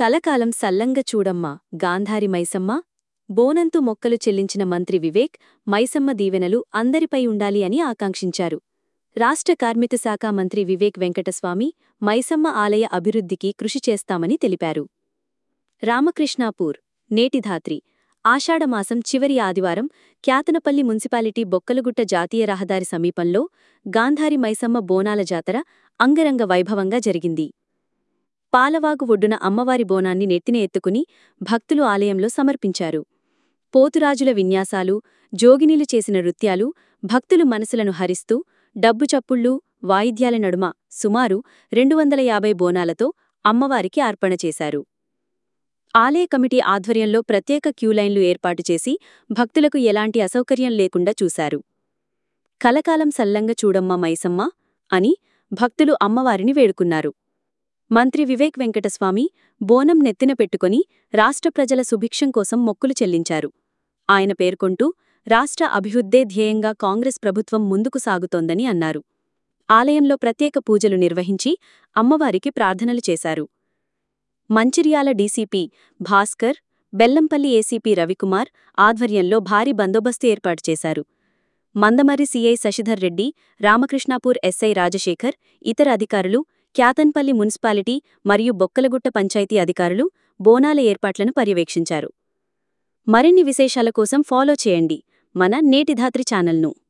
కలకాలం సల్లంగ చూడమ్మ గాంధారి మైసమ్మ బోనంతు మొక్కలు చెల్లించిన మంత్రి వివేక్ మైసమ్మ దీవెనలు అందరిపై ఉండాలి అని ఆకాంక్షించారు రాష్ట్ర కార్మిక శాఖ మంత్రి వివేక్ వెంకటస్వామి మైసమ్మ ఆలయ అభివృద్ధికి కృషి చేస్తామని తెలిపారు రామకృష్ణాపూర్ నేటిధాత్రి ఆషాఢమాసం చివరి ఆదివారం క్యాతనపల్లి మున్సిపాలిటీ బొక్కలగుట్ట జాతీయ రహదారి సమీపంలో గాంధారి మైసమ్మ బోనాల జాతర అంగరంగ వైభవంగా జరిగింది పాలవాగు ఒడ్డున అమ్మవారి బోనాన్ని నెత్తిన ఎత్తుకుని భక్తులు ఆలయంలో సమర్పించారు పోతురాజుల విన్యాసాలు జోగినీలు చేసిన నృత్యాలు భక్తులు మనసులను హరిస్తూ డబ్బు చప్పుళ్ళు వాయిద్యాల నడుమ సుమారు రెండు వందల యాభై బోనాలతో అమ్మవారికి అర్పణ చేశారు ఆలయ కమిటీ ఆధ్వర్యంలో ప్రత్యేక క్యూలైన్లు ఏర్పాటు చేసి భక్తులకు ఎలాంటి అసౌకర్యం లేకుండా చూశారు కలకాలం సల్లంగ చూడమ్మ మైసమ్మ అని భక్తులు అమ్మవారిని వేడుకున్నారు మంత్రి వివేక్ వెంకటస్వామి బోనం నెత్తిన పెట్టుకుని రాష్ట్ర ప్రజల సుభిక్షం కోసం మొక్కులు చెల్లించారు ఆయన పేర్కొంటూ రాష్ట్ర అభివృద్ధే ధ్యేయంగా కాంగ్రెస్ ప్రభుత్వం ముందుకు సాగుతోందని అన్నారు ఆలయంలో ప్రత్యేక పూజలు నిర్వహించి అమ్మవారికి ప్రార్థనలు చేశారు మంచిర్యాల డీసీపీ భాస్కర్ బెల్లంపల్లి ఏసీపీ రవికుమార్ ఆధ్వర్యంలో భారీ బందోబస్తు ఏర్పాటు చేశారు మందమర్రి సీఐ శశిధర్ రెడ్డి రామకృష్ణాపూర్ ఎస్ఐ రాజశేఖర్ ఇతర అధికారులు క్యాతన్పల్లి మున్సిపాలిటీ మరియు బొక్కలగుట్ట పంచాయతీ అధికారులు బోనాల ఏర్పాట్లను పర్యవేక్షించారు మరిన్ని విశేషాల కోసం ఫాలో చేయండి మన నేటిధాత్రి ఛానల్ను